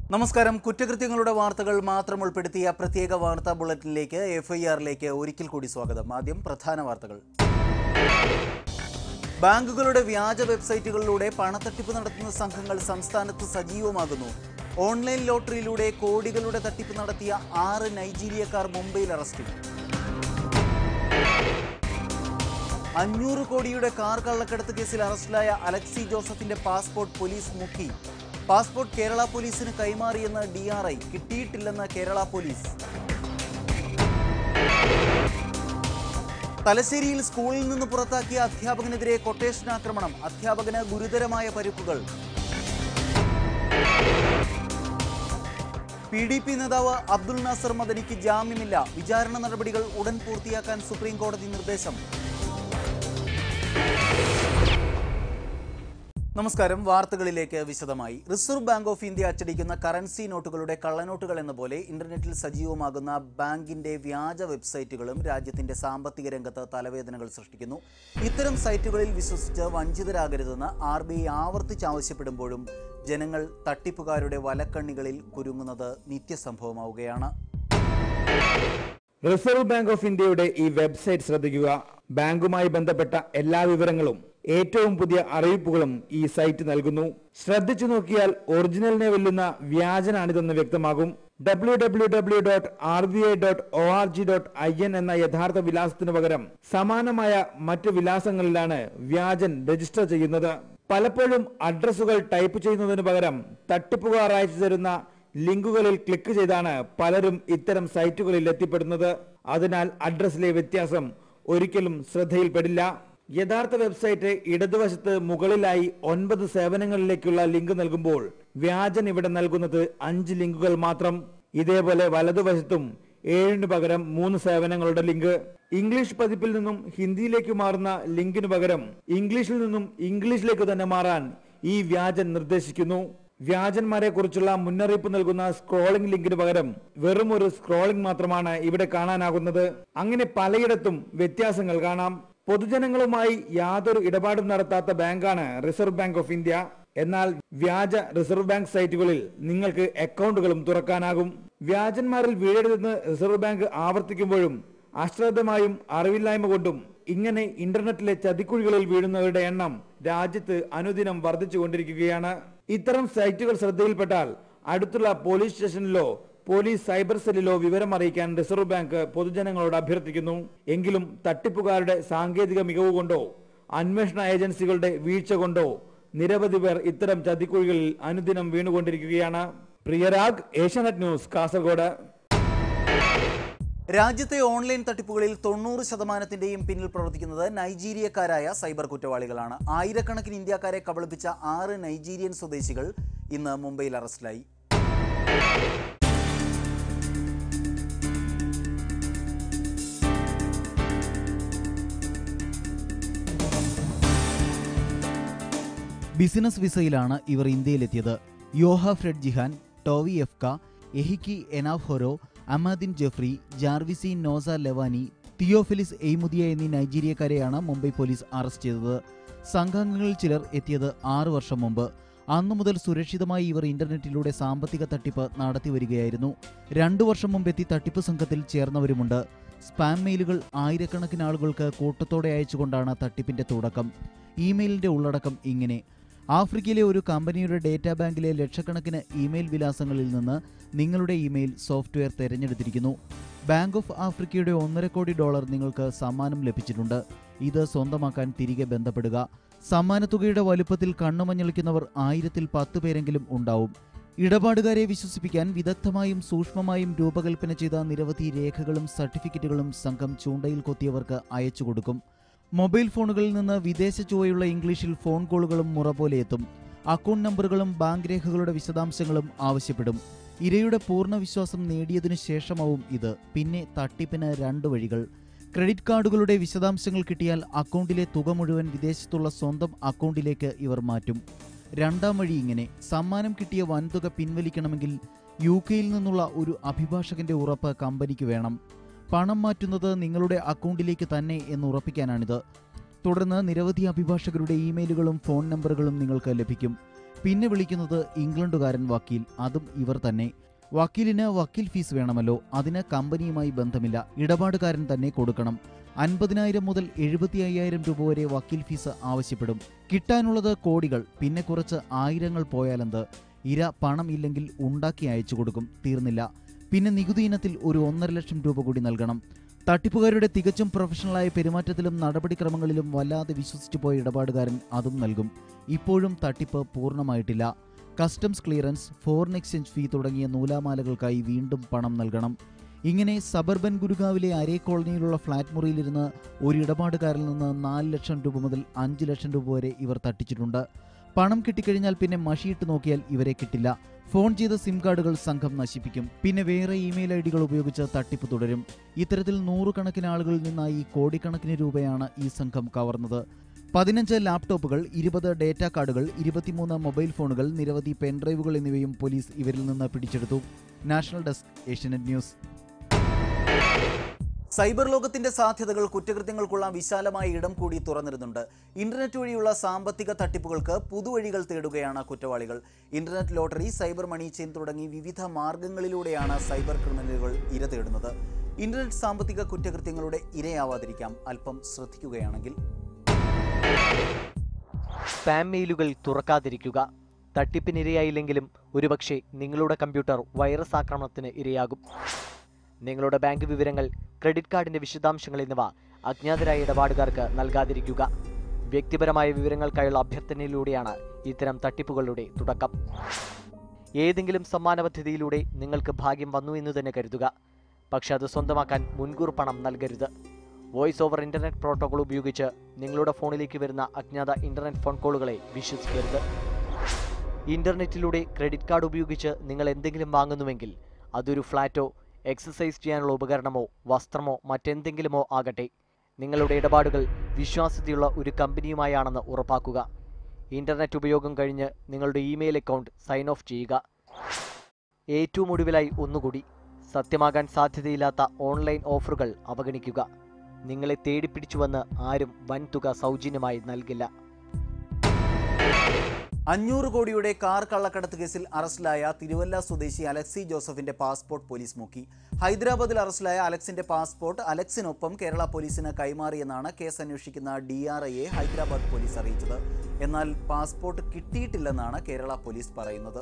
നമസ്കാരം കുറ്റകൃത്യങ്ങളുടെ വാർത്തകൾ മാത്രം ഉൾപ്പെടുത്തിയ പ്രത്യേക വാർത്താ ബുള്ളറ്റിനിലേക്ക് എഫ് ഐ ആറിലേക്ക് ഒരിക്കൽ കൂടി സ്വാഗതം ആദ്യം പ്രധാന വാർത്തകൾ ബാങ്കുകളുടെ വ്യാജ വെബ്സൈറ്റുകളിലൂടെ പണത്തട്ടിപ്പ് നടത്തുന്ന സംഘങ്ങൾ സംസ്ഥാനത്ത് സജീവമാകുന്നു ഓൺലൈൻ ലോട്ടറിയിലൂടെ കോടികളുടെ തട്ടിപ്പ് നടത്തിയ ആറ് നൈജീരിയക്കാർ മുംബൈയിൽ അറസ്റ്റിൽ അഞ്ഞൂറ് കോടിയുടെ കാർ കള്ളക്കടത്ത് കേസിൽ അറസ്റ്റിലായ അലക്സി ജോസഫിന്റെ പാസ്പോർട്ട് പോലീസ് മുക്കി പാസ്പോർട്ട് കേരള പോലീസിന് കൈമാറിയെന്ന് ഡി ആർ ഐ കിട്ടിയിട്ടില്ലെന്ന് കേരള പോലീസ് തലശ്ശേരിയിൽ സ്കൂളിൽ നിന്ന് പുറത്താക്കിയ അധ്യാപകനെതിരെ കൊട്ടേഷൻ ആക്രമണം അധ്യാപകന് ഗുരുതരമായ പരുക്കുകൾ പി ഡി പി നേതാവ് അബ്ദുൽ നാസർ മദനിക്ക് ജാമ്യമില്ല വിചാരണ നടപടികൾ ഉടൻ പൂർത്തിയാക്കാൻ സുപ്രീം കോടതി നിർദ്ദേശം നമസ്കാരം വാർത്തകളിലേക്ക് വിശദമായി റിസർവ് ബാങ്ക് ഓഫ് ഇന്ത്യ അച്ചടിക്കുന്ന കറൻസി നോട്ടുകളുടെ കള്ളനോട്ടുകൾ എന്ന പോലെ ഇന്റർനെറ്റിൽ സജീവമാകുന്ന ബാങ്കിന്റെ വ്യാജ വെബ്സൈറ്റുകളും രാജ്യത്തിന്റെ സാമ്പത്തിക രംഗത്ത് തലവേദനകൾ സൃഷ്ടിക്കുന്നു ഇത്തരം സൈറ്റുകളിൽ വിശ്വസിച്ച് വഞ്ചിതരാകരുതെന്ന് ആർ ബി ഐ ആവർത്തിച്ച് ആവശ്യപ്പെടുമ്പോഴും ജനങ്ങൾ തട്ടിപ്പുകാരുടെ വലക്കണ്ണികളിൽ കുരുങ്ങുന്നത് നിത്യസംഭവമാവുകയാണ് റിസർവ് ബാങ്ക് ഓഫ് ഇന്ത്യയുടെ ഈ വെബ്സൈറ്റ് ശ്രദ്ധിക്കുക ബാങ്കുമായി ബന്ധപ്പെട്ട എല്ലാ വിവരങ്ങളും ഏറ്റവും പുതിയ അറിയിപ്പുകളും ഈ സൈറ്റ് നൽകുന്നു ശ്രദ്ധിച്ചു നോക്കിയാൽ ഒറിജിനലിനെ വെല്ലുന്ന വ്യാജനാണിതെന്ന് വ്യക്തമാകും W W W dot R B I dot O R G dot I N എന്ന യഥാർത്ഥ വിലാസത്തിനു പകരം സമാനമായ മറ്റു വിലാസങ്ങളിലാണ് വ്യാജൻ രജിസ്റ്റർ ചെയ്യുന്നത് പലപ്പോഴും അഡ്രസ്സുകൾ ടൈപ്പ് ചെയ്യുന്നതിന് പകരം തട്ടിപ്പുകാർ അയച്ചു തരുന്ന ലിങ്കുകളിൽ ക്ലിക്ക് ചെയ്താണ് പലരും ഇത്തരം സൈറ്റുകളിൽ എത്തിപ്പെടുന്നത് അതിനാൽ അഡ്രസ്സിലെ വ്യത്യാസം ഒരിക്കലും ശ്രദ്ധയിൽപ്പെടില്ല യഥാർത്ഥ വെബ്സൈറ്റ് ഇടതുവശത്ത് മുകളിലായി ഒൻപത് സേവനങ്ങളിലേക്കുള്ള ലിങ്ക് നൽകുമ്പോൾ വ്യാജൻ ഇവിടെ നൽകുന്നത് അഞ്ച് ലിങ്കുകൾ മാത്രം ഇതേപോലെ വലതുവശത്തും ഏഴിന് പകരം മൂന്ന് സേവനങ്ങളുടെ ലിങ്ക് ഇംഗ്ലീഷ് പതിപ്പിൽ നിന്നും ഹിന്ദിയിലേക്ക് മാറുന്ന ലിങ്കിന് പകരം ഇംഗ്ലീഷിൽ നിന്നും ഇംഗ്ലീഷിലേക്ക് തന്നെ മാറാൻ ഈ വ്യാജൻ നിർദ്ദേശിക്കുന്നു വ്യാജന്മാരെ കുറിച്ചുള്ള മുന്നറിയിപ്പ് നൽകുന്ന സ്ക്രോളിംഗ് ലിങ്കിന് പകരം വെറും ഒരു സ്ക്രോളിംഗ് മാത്രമാണ് ഇവിടെ കാണാനാകുന്നത് അങ്ങനെ പലയിടത്തും വ്യത്യാസങ്ങൾ കാണാം പൊതുജനങ്ങളുമായി യാതൊരു ഇടപാടും നടത്താത്ത ബാങ്കാണ് റിസർവ് ബാങ്ക് ഓഫ് ഇന്ത്യ എന്നാൽ വ്യാജ റിസർവ് ബാങ്ക് സൈറ്റുകളിൽ നിങ്ങൾക്ക് അക്കൗണ്ടുകളും തുറക്കാനാകും വ്യാജന്മാരിൽ വീഴരുതെന്ന് റിസർവ് ബാങ്ക് ആവർത്തിക്കുമ്പോഴും അശ്രദ്ധമായും അറിവില്ലായ്മ കൊണ്ടും ഇങ്ങനെ ഇന്റർനെറ്റിലെ ചതിക്കുഴികളിൽ വീഴുന്നവരുടെ എണ്ണം രാജ്യത്ത് അനുദിനം വർദ്ധിച്ചുകൊണ്ടിരിക്കുകയാണ് ഇത്തരം സൈറ്റുകൾ ശ്രദ്ധയിൽപ്പെട്ടാൽ അടുത്തുള്ള പോലീസ് സ്റ്റേഷനിലോ പോലീസ് സൈബർ സെല്ലിലോ വിവരം അറിയിക്കാൻ റിസർവ് ബാങ്ക് പൊതുജനങ്ങളോട് അഭ്യർത്ഥിക്കുന്നു എങ്കിലും തട്ടിപ്പുകാരുടെ സാങ്കേതിക മികവ് കൊണ്ടോ അന്വേഷണ ഏജൻസികളുടെ വീഴ്ച കൊണ്ടോ നിരവധി പേർ ഇത്തരം ചതിക്കുഴികളിൽ അനുദിനം വീണുകൊണ്ടിരിക്കുകയാണ് പ്രിയരാഗ് ഏഷ്യാനെറ്റ് ന്യൂസ് കാസർഗോഡ് രാജ്യത്തെ ഓൺലൈൻ തട്ടിപ്പുകളിൽ തൊണ്ണൂറ് ശതമാനത്തിന്റെയും പിന്നിൽ പ്രവർത്തിക്കുന്നത് നൈജീരിയക്കാരായ സൈബർ കുറ്റവാളികളാണ് ആയിരക്കണക്കിന് ഇന്ത്യക്കാരെ കബളിപ്പിച്ച ആറ് നൈജീരിയൻ സ്വദേശികൾ ഇന്ന് മുംബൈയിൽ അറസ്റ്റിലായി ബിസിനസ് വിസയിലാണ് ഇവർ ഇന്ത്യയിലെത്തിയത് Yoha Fred Jihan Tovi Efka Ehiki Enaforo Amadin Jeffrey Jarvisi Nosa Levani Theophilus Aimudia എന്നീ നൈജീരിയക്കാരെയാണ് മുംബൈ പോലീസ് അറസ്റ്റ് ചെയ്തത് സംഘാംഗങ്ങളിൽ ചിലർ എത്തിയത് ആറു വർഷം മുമ്പ് അന്നു മുതൽ സുരക്ഷിതമായി ഇവർ ഇന്റർനെറ്റിലൂടെ സാമ്പത്തിക തട്ടിപ്പ് നടത്തി വരികയായിരുന്നു രണ്ടു വർഷം മുമ്പ് എത്തി തട്ടിപ്പ് സംഘത്തിൽ ചേർന്നവരുമുണ്ട് സ്പാം മെയിലുകൾ ആയിരക്കണക്കിന് ആളുകൾക്ക് കൂട്ടത്തോടെ അയച്ചുകൊണ്ടാണ് തട്ടിപ്പിന്റെ തുടക്കം ഇമെയിലിന്റെ ഉള്ളടക്കം ഇങ്ങനെ ആഫ്രിക്കയിലെ ഒരു കമ്പനിയുടെ ഡേറ്റാ ബാങ്കിലെ ലക്ഷക്കണക്കിന് ഇമെയിൽ വിലാസങ്ങളിൽ നിന്ന് നിങ്ങളുടെ ഇമെയിൽ സോഫ്റ്റ്വെയർ തിരഞ്ഞെടുത്തിരിക്കുന്നു ബാങ്ക് ഓഫ് ആഫ്രിക്കയുടെ ഒന്നര കോടി ഡോളർ നിങ്ങൾക്ക് സമ്മാനം ലഭിച്ചിട്ടുണ്ട് ഇത് സ്വന്തമാക്കാൻ തിരികെ ബന്ധപ്പെടുക സമ്മാനത്തുകയുടെ വലുപ്പത്തിൽ കണ്ണുമഞ്ഞളിക്കുന്നവർ ആയിരത്തിൽ പത്ത് പേരെങ്കിലും ഉണ്ടാവും ഇടപാടുകാരെ വിശ്വസിപ്പിക്കാൻ വിദഗ്ധമായും സൂക്ഷ്മമായും രൂപകൽപ്പന ചെയ്ത നിരവധി രേഖകളും സർട്ടിഫിക്കറ്റുകളും സംഘം ചൂണ്ടയിൽ കൊത്തിയവർക്ക് അയച്ചു കൊടുക്കും മൊബൈൽ ഫോണുകളിൽ നിന്ന് വിദേശ ചുവയുള്ള ഇംഗ്ലീഷിൽ ഫോൺ കോളുകളും മുറ പോലെ എത്തും അക്കൗണ്ട് നമ്പറുകളും ബാങ്ക് രേഖകളുടെ വിശദാംശങ്ങളും ആവശ്യപ്പെടും ഇരയുടെ പൂർണ്ണ വിശ്വാസം നേടിയതിനു ശേഷമാവും ഇത് പിന്നെ തട്ടിപ്പിന് രണ്ട് വഴികൾ ക്രെഡിറ്റ് കാർഡുകളുടെ വിശദാംശങ്ങൾ കിട്ടിയാൽ അക്കൗണ്ടിലെ തുക മുഴുവൻ വിദേശത്തുള്ള സ്വന്തം അക്കൗണ്ടിലേക്ക് ഇവർ മാറ്റും രണ്ടാം വഴി ഇങ്ങനെ സമ്മാനം കിട്ടിയ വൻതുക പിൻവലിക്കണമെങ്കിൽ യു കെയിൽ നിന്നുള്ള ഒരു അഭിഭാഷകന്റെ ഉറപ്പ് കമ്പനിക്ക് വേണം പണം മാറ്റുന്നത് നിങ്ങളുടെ അക്കൗണ്ടിലേക്ക് തന്നെ എന്ന് ഉറപ്പിക്കാനാണിത് തുടർന്ന് നിരവധി അഭിഭാഷകരുടെ ഇമെയിലുകളും ഫോൺ നമ്പറുകളും നിങ്ങൾക്ക് ലഭിക്കും പിന്നെ വിളിക്കുന്നത് ഇംഗ്ലണ്ടുകാരൻ വക്കീൽ അതും ഇവർ തന്നെ വക്കീലിന് വക്കീൽ ഫീസ് വേണമല്ലോ അതിന് കമ്പനിയുമായി ബന്ധമില്ല ഇടപാടുകാരൻ തന്നെ കൊടുക്കണം അൻപതിനായിരം മുതൽ എഴുപത്തി അയ്യായിരം രൂപ വരെ വക്കീൽ ഫീസ് ആവശ്യപ്പെടും കിട്ടാനുള്ളത് കോടികൾ പിന്നെ കുറച്ച് ആയിരങ്ങൾ പോയാലെന്ത് ഇര പണം ഇല്ലെങ്കിൽ ഉണ്ടാക്കി അയച്ചു കൊടുക്കും തീർന്നില്ല പിന്നെ നികുതി ഇനത്തിൽ ഒരു ഒന്നര ലക്ഷം രൂപ കൂടി നൽകണം തട്ടിപ്പുകാരുടെ തികച്ചും പ്രൊഫഷണലായ പെരുമാറ്റത്തിലും നടപടിക്രമങ്ങളിലും വല്ലാതെ വിശ്വസിച്ചു പോയ ഇടപാടുകാരൻ അതും നൽകും ഇപ്പോഴും തട്ടിപ്പ് പൂർണ്ണമായിട്ടില്ല customs clearance foreign exchange fee തുടങ്ങിയ നൂലാമാലകൾക്കായി വീണ്ടും പണം നൽകണം ഇങ്ങനെ സബർബൻ ഗുരുഗാവിലെ അരേ കോളനിയിലുള്ള ഫ്ളാറ്റ് മുറിയിലിരുന്ന് ഒരു ഇടപാടുകാരിൽ നിന്ന് നാല് ലക്ഷം രൂപ മുതൽ അഞ്ച് ലക്ഷം രൂപ വരെ ഇവർ തട്ടിച്ചിട്ടുണ്ട് പണം കിട്ടിക്കഴിഞ്ഞാൽ പിന്നെ മഷിയിട്ട് നോക്കിയാൽ ഇവരെ കിട്ടില്ല ഫോൺ ചെയ്ത സിം കാർഡുകൾ സംഘം നശിപ്പിക്കും പിന്നെ വേറെ ഇമെയിൽ ഐ ഡികൾ ഉപയോഗിച്ച് തട്ടിപ്പ് തുടരും ഇത്തരത്തിൽ നൂറുകണക്കിന് ആളുകളിൽ നിന്നായി കോടിക്കണക്കിന് രൂപയാണ് ഈ സംഘം കവർന്നത് പതിനഞ്ച് ലാപ്ടോപ്പുകൾ ഇരുപത് ഡേറ്റ കാർഡുകൾ ഇരുപത്തിമൂന്ന് മൊബൈൽ ഫോണുകൾ നിരവധി പെൻഡ്രൈവുകൾ എന്നിവയും പോലീസ് ഇവരിൽ നിന്ന് പിടിച്ചെടുത്തു national desk Asianet news cyber ലോകത്തിന്റെ സാധ്യതകൾ കുറ്റകൃത്യങ്ങൾക്കുള്ള വിശാലമായ ഇടം കൂടി തുറന്നിരുന്നുണ്ട് ഇന്റർനെറ്റ് വഴിയുള്ള സാമ്പത്തിക തട്ടിപ്പുകൾക്ക് പുതുവഴികൾ തേടുകയാണ് കുറ്റവാളികൾ internet lottery cyber money chain തുടങ്ങി വിവിധ മാർഗങ്ങളിലൂടെയാണ് സൈബർ ക്രിമിനലുകൾ ഇര തേടുന്നത് ഇന്റർനെറ്റ് സാമ്പത്തിക കുറ്റകൃത്യങ്ങളുടെ ഇരയാവാതിരിക്കാം അല്പം ശ്രദ്ധിക്കുകയാണെങ്കിൽ സ്പാം മെയിലുകൾ തുറക്കാതിരിക്കുക തട്ടിപ്പിനിരയായില്ലെങ്കിലും ഒരുപക്ഷെ നിങ്ങളുടെ കമ്പ്യൂട്ടർ വൈറസ് ആക്രമണത്തിന് ഇരയാകും നിങ്ങളുടെ ബാങ്ക് വിവരങ്ങൾ ക്രെഡിറ്റ് കാർഡിന്റെ വിശദാംശങ്ങൾ എന്നിവ അജ്ഞാതരായ ഇടപാടുകാർക്ക് നൽകാതിരിക്കുക വ്യക്തിപരമായ വിവരങ്ങൾക്കായുള്ള അഭ്യർത്ഥനയിലൂടെയാണ് ഇത്തരം തട്ടിപ്പുകളുടെ തുടക്കം ഏതെങ്കിലും സമ്മാന പദ്ധതിയിലൂടെ നിങ്ങൾക്ക് ഭാഗ്യം വന്നു എന്ന് തന്നെ കരുതുക പക്ഷെ അത് സ്വന്തമാക്കാൻ മുൻകൂർ പണം നൽകരുത് വോയിസ് ഓവർ ഇന്റർനെറ്റ് പ്രോട്ടോകോൾ ഉപയോഗിച്ച് നിങ്ങളുടെ ഫോണിലേക്ക് വരുന്ന അജ്ഞാത ഇന്റർനെറ്റ് ഫോൺ കോളുകളെ വിശ്വസിക്കരുത് ഇന്റർനെറ്റിലൂടെ ക്രെഡിറ്റ് കാർഡ് ഉപയോഗിച്ച് നിങ്ങൾ എന്തെങ്കിലും വാങ്ങുന്നുവെങ്കിൽ അതൊരു ഫ്ലാറ്റോ എക്സസൈസ് ചെയ്യാനുള്ള ഉപകരണമോ വസ്ത്രമോ മറ്റെന്തെങ്കിലുമോ ആകട്ടെ നിങ്ങളുടെ ഇടപാടുകൾ വിശ്വാസ്യതയുള്ള ഒരു കമ്പനിയുമായാണെന്ന് ഉറപ്പാക്കുക ഇന്റർനെറ്റ് ഉപയോഗം കഴിഞ്ഞ് നിങ്ങളുടെ ഇമെയിൽ അക്കൗണ്ട് സൈൻ ഓഫ് ചെയ്യുക ഏറ്റവും ഒടുവിലായി ഒന്നുകൂടി സത്യമാകാൻ സാധ്യതയില്ലാത്ത ഓൺലൈൻ ഓഫറുകൾ അവഗണിക്കുക നിങ്ങളെ തേടിപ്പിടിച്ചുവന്ന് ആരും വൻതുക സൗജന്യമായി നൽകില്ല അഞ്ഞൂറ് കോടിയുടെ കാർ കള്ളക്കടത്ത് കേസിൽ അറസ്റ്റിലായ തിരുവല്ല സ്വദേശി അലക്സി ജോസഫിന്റെ പാസ്പോർട്ട് പോലീസ് മുക്കി ഹൈദരാബാദിൽ അറസ്റ്റിലായ അലക്സിന്റെ പാസ്പോർട്ട് അലക്സിനൊപ്പം കേരള പോലീസിന് കൈമാറിയെന്നാണ് കേസ് അന്വേഷിക്കുന്ന ഡി ആർ ഐയെ ഹൈദരാബാദ് പോലീസ് അറിയിച്ചത് എന്നാൽ പാസ്പോർട്ട് കിട്ടിയിട്ടില്ലെന്നാണ് കേരള പോലീസ് പറയുന്നത്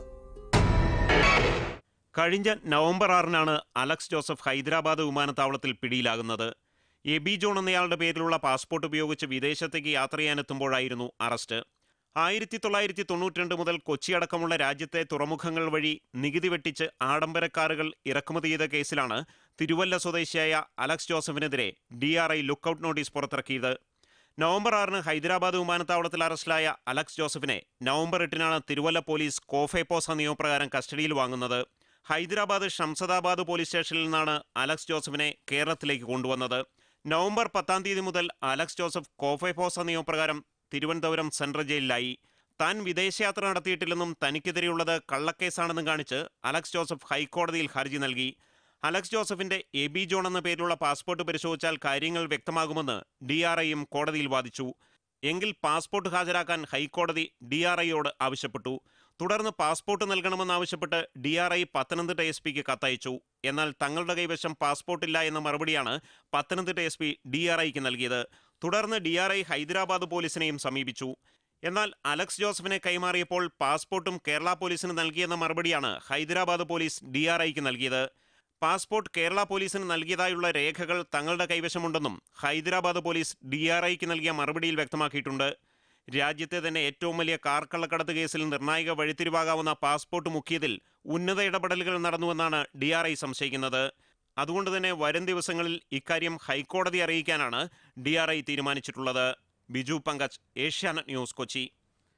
കഴിഞ്ഞ നവംബർ ആറിനാണ് അലക്സ് ജോസഫ് ഹൈദരാബാദ് വിമാനത്താവളത്തിൽ പിടിയിലാകുന്നത് എബി ജോൺ എന്നയാളുടെ പേരിലുള്ള പാസ്പോർട്ട് ഉപയോഗിച്ച് വിദേശത്തേക്ക് യാത്ര ചെയ്യാനെത്തുമ്പോഴായിരുന്നു അറസ്റ്റ് ആയിരത്തി തൊള്ളായിരത്തി തൊണ്ണൂറ്റിരണ്ട് മുതൽ കൊച്ചി അടക്കമുള്ള രാജ്യത്തെ തുറമുഖങ്ങൾ വഴി നികുതി വെട്ടിച്ച് ആഡംബര കാറുകൾ ഇറക്കുമതി ചെയ്ത കേസിലാണ് തിരുവല്ല സ്വദേശിയായ അലക്സ് ജോസഫിനെതിരെ D R I lookout notice പുറത്തിറക്കിയത് നവംബർ ആറിന് ഹൈദരാബാദ് വിമാനത്താവളത്തിൽ അറസ്റ്റിലായ അലക്സ് ജോസഫിനെ നവംബർ എട്ടിനാണ് തിരുവല്ല പോലീസ് കോഫേപ്പോസ നിയമപ്രകാരം കസ്റ്റഡിയിൽ വാങ്ങുന്നത് ഹൈദരാബാദ് ഷംസദാബാദ് പോലീസ് സ്റ്റേഷനിൽ നിന്നാണ് അലക്സ് ജോസഫിനെ കേരളത്തിലേക്ക് കൊണ്ടുവന്നത് നവംബർ പത്താം തീയതി മുതൽ അലക്സ് ജോസഫ് കോഫേപ്പോസ നിയമപ്രകാരം തിരുവനന്തപുരം സെൻട്രൽ ജയിലിലായി താൻ വിദേശയാത്ര നടത്തിയിട്ടില്ലെന്നും തനിക്കെതിരെയുള്ളത് കള്ളക്കേസാണെന്നും കാണിച്ച് അലക്സ് ജോസഫ് ഹൈക്കോടതിയിൽ ഹർജി നൽകി അലക്സ് ജോസഫിന്റെ എ ബി ജോൺ എന്ന പേരിലുള്ള പാസ്പോർട്ട് പരിശോധിച്ചാൽ കാര്യങ്ങൾ വ്യക്തമാകുമെന്ന് ഡി ആർ ഐയും കോടതിയിൽ വാദിച്ചു എങ്കിൽ പാസ്പോർട്ട് ഹാജരാക്കാൻ ഹൈക്കോടതി ഡി ആർ ഐയോട് ആവശ്യപ്പെട്ടു തുടർന്ന് പാസ്പോർട്ട് നൽകണമെന്നാവശ്യപ്പെട്ട് D R I Pathanamthitta S പിക്ക് കത്തയച്ചു എന്നാൽ തങ്ങളുടെ കൈവശം പാസ്പോർട്ടില്ല എന്ന മറുപടിയാണ് Pathanamthitta S P D R ഐക്ക് നൽകിയത് തുടർന്ന് ഡി ആർ ഐ ഹൈദരാബാദ് പോലീസിനെയും സമീപിച്ചു എന്നാൽ അലക്സ് ജോസഫിനെ കൈമാറിയപ്പോൾ പാസ്പോർട്ടും കേരള പോലീസിന് നൽകിയെന്ന മറുപടിയാണ് ഹൈദരാബാദ് പോലീസ് ഡി ആർ ഐക്ക് നൽകിയത് പാസ്പോർട്ട് കേരള പോലീസിന് നൽകിയതായുള്ള രേഖകൾ തങ്ങളുടെ കൈവശമുണ്ടെന്നും ഹൈദരാബാദ് പോലീസ് ഡി ആർ ഐക്ക് നൽകിയ മറുപടിയിൽ വ്യക്തമാക്കിയിട്ടുണ്ട് രാജ്യത്തെ തന്നെ ഏറ്റവും വലിയ കാർ കള്ളക്കടത്ത് കേസിൽ നിർണായക വഴിത്തിരിവാകാവുന്ന പാസ്പോർട്ട് മുക്കിയതിൽ ഉന്നത ഇടപെടലുകൾ നടന്നുവെന്നാണ് ഡി ആർ ഐ സംശയിക്കുന്നത് അതുകൊണ്ട് തന്നെ വരും ദിവസങ്ങളിൽ ഇക്കാര്യം ഹൈക്കോടതി അറിയിക്കാനാണ് ഡി ആർ ഐ തീരുമാനിച്ചിട്ടുള്ളത് ബിജു പങ്കജ് ഏഷ്യാനെറ്റ് ന്യൂസ് കൊച്ചി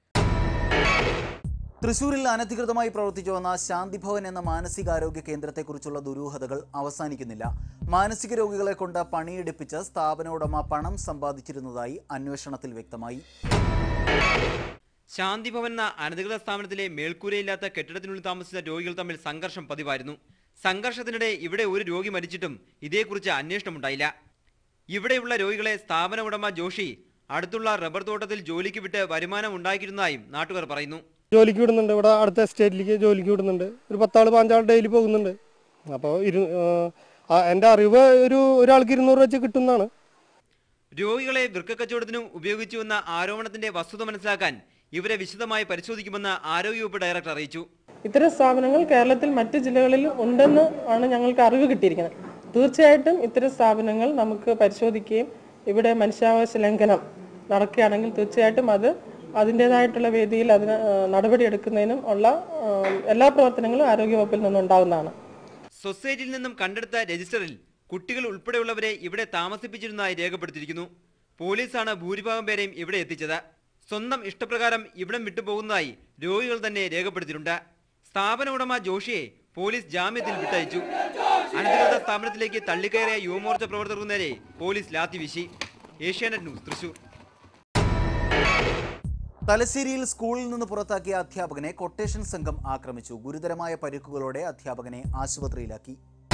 തൃശൂരിൽ അനധികൃതമായി പ്രവർത്തിച്ചു വന്ന ശാന്തിഭവൻ എന്ന മാനസികാരോഗ്യ കേന്ദ്രത്തെക്കുറിച്ചുള്ള ദുരൂഹതകൾ അവസാനിക്കുന്നില്ല മാനസിക രോഗികളെ കൊണ്ട് പണിയെടുപ്പിച്ച് സ്ഥാപന ഉടമ പണം സമ്പാദിച്ചിരുന്നതായി അന്വേഷണത്തിൽ വ്യക്തമായി ശാന്തിഭവൻ എന്ന അനധികൃത സ്ഥാപനത്തിലെ മേൽക്കൂരയില്ലാത്ത കെട്ടിടത്തിനുള്ളിൽ താമസിച്ച രോഗികൾ തമ്മിൽ സംഘർഷം പതിവായിരുന്നു സംഘർഷത്തിനിടെ ഇവിടെ ഒരു രോഗി മരിച്ചിട്ടും ഇതേക്കുറിച്ച് അന്വേഷണമുണ്ടായില്ല ഇവിടെയുള്ള രോഗികളെ സ്ഥാപന ഉടമ ജോഷി അടുത്തുള്ള റബ്ബർ തോട്ടത്തിൽ ജോലിക്ക് വിട്ട് വരുമാനം ഉണ്ടാക്കിയിരുന്നതായും നാട്ടുകാർ പറയുന്നു ജോലിക്ക് വിടുന്നുണ്ട് ഇവിടെ അടുത്ത എസ്റ്റേറ്റിലേക്ക് ജോലിക്ക് വിടുന്നുണ്ട് ഒരു പത്താൾ പതിനഞ്ചാൾ ഡെയിലി പോകുന്നുണ്ട് അപ്പോൾ ഇരു ആ, എൻ്റെ അറിവ് ഒരു ഒരാൾക്ക് ഇരുന്നൂറ് വെച്ച് കിട്ടുന്നതാണ് രോഗികളെ വൃക്കക്കച്ചവടത്തിനും ഉപയോഗിച്ചുവെന്ന ആരോപണത്തിന്റെ വസ്തുത മനസ്സിലാക്കാൻ ഇവരെ വിശദമായി പരിശോധിക്കുമെന്ന് ആരോഗ്യവകുപ്പ് ഡയറക്ടർ അറിയിച്ചു ഇത്തരം സ്ഥാപനങ്ങൾ കേരളത്തിൽ മറ്റ് ജില്ലകളിൽ ഉണ്ടെന്ന് ആണ് ഞങ്ങൾക്ക് അറിവ് കിട്ടിയിരിക്കുന്നത് തീർച്ചയായിട്ടും ഇത്തരം സ്ഥാപനങ്ങൾ നമുക്ക് പരിശോധിക്കുകയും ഇവിടെ മനുഷ്യാവകാശ ലംഘനം നടക്കുകയാണെങ്കിൽ തീർച്ചയായിട്ടും അത് അതിൻ്റെതായിട്ടുള്ള വേദിയിൽ അതിന് ആ, നടപടിയെടുക്കുന്നതിനും ഉള്ള ആ, എല്ലാ പ്രവർത്തനങ്ങളും ആരോഗ്യവകുപ്പിൽ നിന്നുണ്ടാകുന്നതാണ് സൊസൈറ്റിയിൽ നിന്നും കണ്ടെടുത്ത രജിസ്റ്ററിൽ കുട്ടികൾ ഉൾപ്പെടെയുള്ളവരെ ഇവിടെ താമസിപ്പിച്ചിരുന്നതായി രേഖപ്പെടുത്തിയിരിക്കുന്നു പോലീസാണ് ഭൂരിഭാഗം പേരെയും ഇവിടെ എത്തിച്ചത് സ്വന്തം ഇഷ്ടപ്രകാരം ഇവിടം വിട്ടുപോകുന്നതായി രോഗികൾ തന്നെ രേഖപ്പെടുത്തിയിട്ടുണ്ട് സ്ഥാപന ഉടമ ജോഷിയെ പോലീസ് ജാമ്യത്തിൽ വിട്ടയച്ചു അനധികൃത സ്ഥാപനത്തിലേക്ക് തള്ളിക്കയറിയ യുവമോർച്ച പ്രവർത്തകർക്കു നേരെ പോലീസ് ലാത്തി വീശി ഏഷ്യാനെറ്റ് ന്യൂസ് തൃശൂർ തലശ്ശേരിയിൽ സ്കൂളിൽ നിന്ന് പുറത്താക്കിയ അധ്യാപകനെ കൊട്ടേഷൻ സംഘം ആക്രമിച്ചു ഗുരുതരമായ പരിക്കുകളോടെ അധ്യാപകനെ ആശുപത്രിയിലാക്കി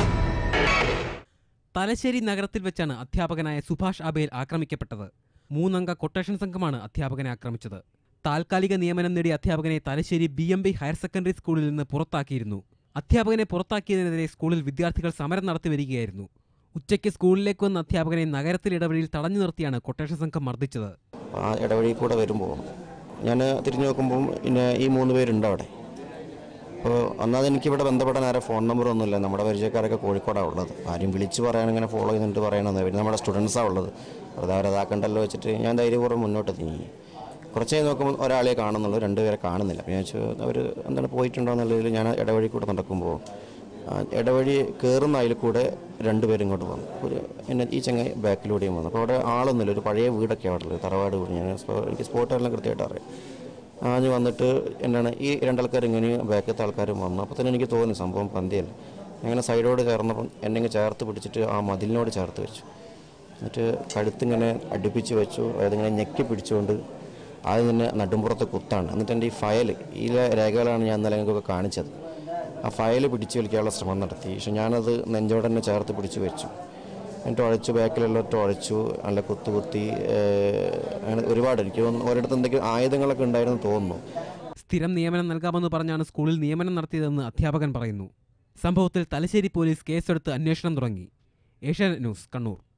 തലശ്ശേരി നഗരത്തിൽ വെച്ചാണ് അധ്യാപകനായ സുഭാഷ് അബേൽ ആക്രമിക്കപ്പെട്ടത് മൂന്നംഗ കൊട്ടേഷൻ സംഘമാണ് അധ്യാപകനെ ആക്രമിച്ചത് താൽക്കാലിക നിയമനം നേടിയ അധ്യാപകനെ Thalassery B M B higher secondary സ്കൂളിൽ നിന്ന് പുറത്താക്കിയിരുന്നു അധ്യാപകനെ പുറത്താക്കിയതിനെതിരെ സ്കൂളിൽ വിദ്യാർത്ഥികൾ സമരം നടത്തി വരികയായിരുന്നു ഉച്ചയ്ക്ക് സ്കൂളിലേക്ക് വന്ന അധ്യാപകനെ നഗരത്തിൽ ഇടവഴിയിൽ തടഞ്ഞു നിർത്തിയാണ് കൊട്ടേഷൻ സംഘം മർദ്ദിച്ചത് ആ ഇടവഴി കൂടെ വരുമ്പോൾ ഞാൻ തിരിഞ്ഞു നോക്കുമ്പോൾ പിന്നെ ഈ മൂന്ന് പേരുണ്ട് അവിടെ അപ്പോൾ ഒന്നാമത് എനിക്കിവിടെ ബന്ധപ്പെടാൻ ആരെ ഫോൺ നമ്പറൊന്നുമില്ല നമ്മുടെ പരിചയക്കാരൊക്കെ കോഴിക്കോടാണ് ഉള്ളത് ആരും വിളിച്ച് പറയാൻ ഇങ്ങനെ ഫോളോ ചെയ്യുന്നുണ്ട് പറയണമെന്ന് പിന്നെ നമ്മുടെ സ്റ്റുഡൻസാണ് ഉള്ളത് വെറുതെ അവരതാക്കണ്ടല്ലോ വെച്ചിട്ട് ഞാൻ ധൈര്യപൂർവ്വം മുന്നോട്ട് നീങ്ങി കുറച്ച് കഴിഞ്ഞ് നോക്കുമ്പോൾ ഒരാളെ കാണുന്നുള്ളൂ രണ്ടുപേരെ കാണുന്നില്ല അപ്പോൾ ഞാൻ ചോദിച്ചു അവർ എന്താണ് പോയിട്ടുണ്ടോ എന്നുള്ളതിൽ ഞാൻ ഇടവഴി കൂടെ നടക്കുമ്പോൾ ആ ഇടവഴി കയറുന്ന അതിൽ കൂടെ രണ്ടുപേരും ഇങ്ങോട്ട് വന്നു ഒരു എന്നെ ഈ ചങ്ങായി ബാക്കിലൂടെയും വന്നു അപ്പോൾ അവിടെ ആളൊന്നുമില്ല ഒരു പഴയ വീടൊക്കെ അവിടെ ഉള്ളത് തറവാട് വീട് ഞാൻ സ്പോ- എനിക്ക് സ്പോട്ടെല്ലാം കൃത്യമായിട്ട് അറിയാം ആഞ്ഞ് വന്നിട്ട് എന്താണ് ഈ രണ്ടാൾക്കാർ ഇങ്ങനെയും ബാക്കത്തെ ആൾക്കാരും വന്നു അപ്പോൾ തന്നെ എനിക്ക് തോന്നി സംഭവം പന്തിയല്ല അങ്ങനെ സൈഡോട് ചേർന്നപ്പം എന്നെ ഇങ്ങ് ചേർത്ത് പിടിച്ചിട്ട് ആ മതിലിനോട് ചേർത്ത് വെച്ചു എന്നിട്ട് കഴുത്തിങ്ങനെ അടുപ്പിച്ച് വെച്ചു അതിങ്ങനെ ഞെക്കി പിടിച്ചുകൊണ്ട് ആദ്യം തന്നെ നടുമ്പുറത്ത് കുത്താണ് എന്നിട്ട് എൻ്റെ ഈ ഫയൽ ഈ രേഖകളാണ് ഞാൻ ഇന്നലെ ഞങ്ങൾക്കൊക്കെ കാണിച്ചത് ആ ഫയൽ പിടിച്ചു വലിക്കാനുള്ള ശ്രമം നടത്തി പക്ഷെ ഞാനത് നെഞ്ചോടെ തന്നെ ചേർത്ത് പിടിച്ച് വെച്ചു എന്നിട്ട് ഉഴച്ചു ബാക്കിലെല്ലാം ഉഴച്ചു നല്ല കുത്തു കുത്തി ഏഹ്, അങ്ങനെ ഒരുപാട് എനിക്ക് തോന്നുന്നു ഒരിടത്ത് എന്തെങ്കിലും ആയുധങ്ങളൊക്കെ ഉണ്ടായിരുന്നു തോന്നുന്നു സ്ഥിരം നിയമനം നൽകാമെന്ന് പറഞ്ഞാണ് സ്കൂളിൽ നിയമനം നടത്തിയതെന്ന് അധ്യാപകൻ പറയുന്നു സംഭവത്തിൽ തലശ്ശേരി പോലീസ് കേസെടുത്ത് അന്വേഷണം തുടങ്ങി ഏഷ്യാനെറ്റ് ന്യൂസ് കണ്ണൂർ